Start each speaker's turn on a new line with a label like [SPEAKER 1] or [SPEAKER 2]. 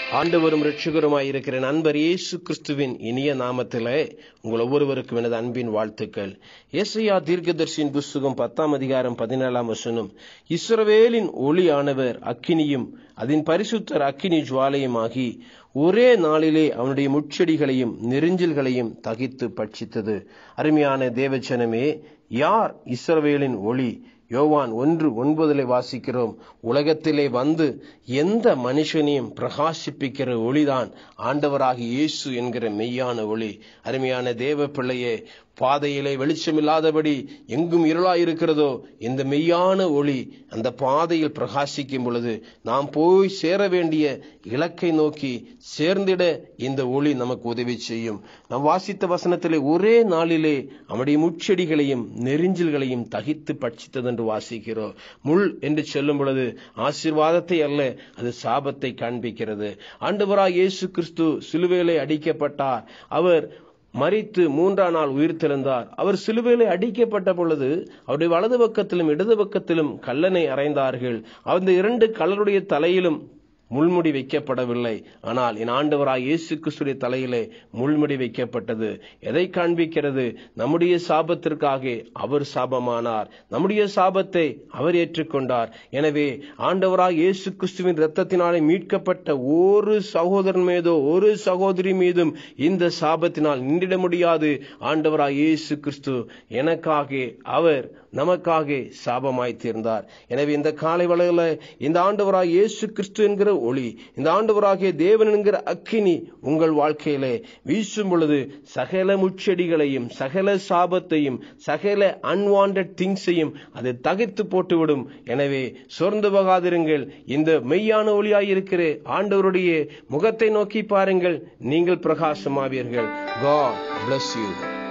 [SPEAKER 1] ஆண்டவரும் இரட்சகருமாய் இருக்கிற நண்பர் இயேசு கிறிஸ்துவின் இனிய நாமத்திலே உங்கள் ஒவ்வொருவருக்கும் எனது அன்பின் வாழ்த்துக்கள் ஏசையா தீர்க்கதர்சியின் புஸ்தகம் பத்தாம் அதிகாரம் பதினேழாம் வசனம் இஸ்ரவேலின் ஒளியானவர் அக்கினியும் அதன் பரிசுத்தர் அக்கினி ஜுவாலையுமாகி ஒரே நாளிலே அவனுடைய முச்செடிகளையும் நெருஞ்சில்களையும் தகித்து பட்சித்தது அருமையான தேவச்சனமே யார் இஸ்ரவேலின் ஒளி யோவான் ஒன்று ஒன்பதிலே வாசிக்கிறோம் உலகத்திலே வந்து எந்த மனுஷனையும் பிரகாசிப்பிக்கிற ஒளிதான் ஆண்டவராகி இயேசு என்கிற மெய்யான ஒளி அருமையான தேவ பிள்ளையே பாதையிலே வெளிச்சமில்லாதபடி எங்கும் இருளாய் இருக்கிறதோ இந்த மெய்யான ஒளி அந்த பாதையில் பிரகாசிக்கும் பொழுது நாம் போய் சேர வேண்டிய இலக்கை நோக்கி சேர்ந்திட இந்த ஒளி நமக்கு உதவி செய்யும் நாம் வாசித்த வசனத்திலே ஒரே நாளிலே அவனுடைய முச்செடிகளையும் நெறிஞ்சல்களையும் தகித்து பட்சித்தது என்று வாசிக்கிறோம் முள் என்று சொல்லும் பொழுது ஆசீர்வாதத்தை அல்ல அது சாபத்தை காண்பிக்கிறது ஆண்டவராய் இயேசு கிறிஸ்து சிலுவையிலே அடிக்கப்பட்டார் அவர் மறித்து மூன்றாம் நாள் உயிர்த்தெழுந்தார் அவர் சிலுவையிலே அடிக்கப்பட்ட பொழுது அவருடைய வலது பக்கத்திலும் இடது பக்கத்திலும் கல்லனை அறைந்தார்கள் அந்த இரண்டு கல்லருடைய தலையிலும் முள்முடி வைக்கப்படவில்லை ஆனால் என் ஆண்டவராய் இயேசு கிறிஸ்துடைய தலையிலே முள்முடி வைக்கப்பட்டது எதை காண்பிக்கிறது நம்முடைய சாபத்திற்காக அவர் சாபமானார் நம்முடைய சாபத்தை அவர் ஏற்றுக்கொண்டார் எனவே ஆண்டவராய் இயேசு கிறிஸ்துவின் இரத்தத்தினாலே மீட்கப்பட்ட ஒரு சகோதரன் மீதோ ஒரு சகோதரி மீதும் இந்த சாபத்தினால் நின்றிட முடியாது ஆண்டவராய் இயேசு கிறிஸ்து எனக்காக அவர் நமக்காக சாபமாய் தீர்ந்தார் எனவே இந்த காலை வேளையில இந்த ஆண்டவராய் இயேசு கிறிஸ்து என்கிற ஒளி இந்த ஆண்டவராகிய தேவன் என்கிற அக்கினி உங்கள் வாழ்க்கையிலே வீசும் பொழுது சகல முச்செடிகளையும் சகல சாபத்தையும் சகல அன்வான்ட் திங்ஸையும் அது தகைத்து போட்டுவிடும் எனவே சோர்ந்து போகாதிருங்கள் இந்த மெய்யான ஒளியாய் இருக்கிற ஆண்டவருடைய முகத்தை நோக்கி பாருங்கள் நீங்கள் பிரகாசமாவீர்கள் God bless you